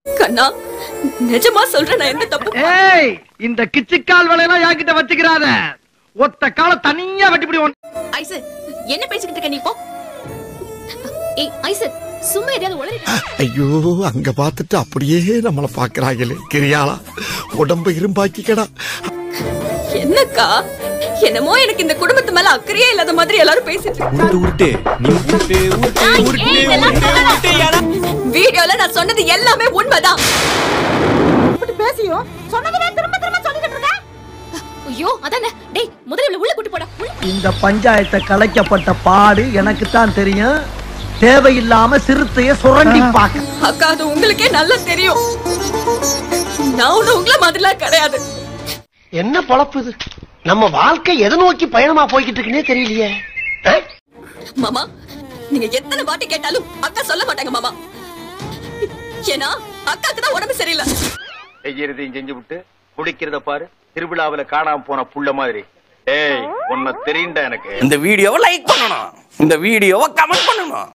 கண்ணா நிஜமா சொல்றேன் நான் எந்த தப்பு ஏய் இந்த கிச்சிக்கால் வேலையெல்லாம் என்கிட்ட வச்சுக்கிறாத ஒத்த கால தனியா வெட்டிப்பிடி ஐசு என்ன பேசிக்கிட்டு இருக்க நீ இப்போ ஏய் ஐசு சும்மா எதையாவது உளறி ஐயோ அங்க பார்த்துட்டு அப்படியே நம்மள பாக்குறாங்களே கிரியாளா உடம்பு இரும்பாக்கிக்கடா என்னக்கா என்னமோ எனக்கு இந்த குடும்பத்து மேல அக்கறையே இல்லாத மாதிரி எல்லாரும் பேசிட்டு உருட்டு உருட்டு நீ உருட்டு உருட்டு உருட்டு உருட்டு உருட்டு யாரா வீடியோல நான் சொன்னது எல்லாமே உண்மைதான் பேசியும் சொன்னதே திரும்ப திரும்ப சொல்லிட்டு இருக்க ஐயோ அதானே டேய் முதல்ல இவள உள்ள கூட்டி போடா உள்ள. இந்த பஞ்சாயத்தை கலைக்கப்பட்ட பாடு எனக்கு தான் தெரியும் தேவையில்லாம சிறுத்தைய சுரண்டி பாக்க அக்கா அது உங்களுக்கே நல்லா தெரியும் நான் ஒண்ணு உங்கள மாதிரிலாம் கிடையாது என்ன பொழப்பு இது நம்ம வாழ்க்கை எதை நோக்கி பயணமா போய்கிட்டு இருக்குன்னே தெரியலையே அஹ்? மாமா நீங்க எத்தனை வாட்டி கேட்டாலும் அக்கா சொல்ல மாட்டாங்க மாமா ஏன்னா அக்காக்கு தான் உடம்பு சரியில்லை செய்யறதையும் செஞ்சு விட்டு குடிக்கிறத பாரு திருவிழாவுல காணாம போன புள்ள மாதிரி ஏய் உன்னை தெரியுண்டா எனக்கு இந்த வீடியோவை லைக் பண்ணணும் இந்த வீடியோவை கமெண்ட் பண்ணணும்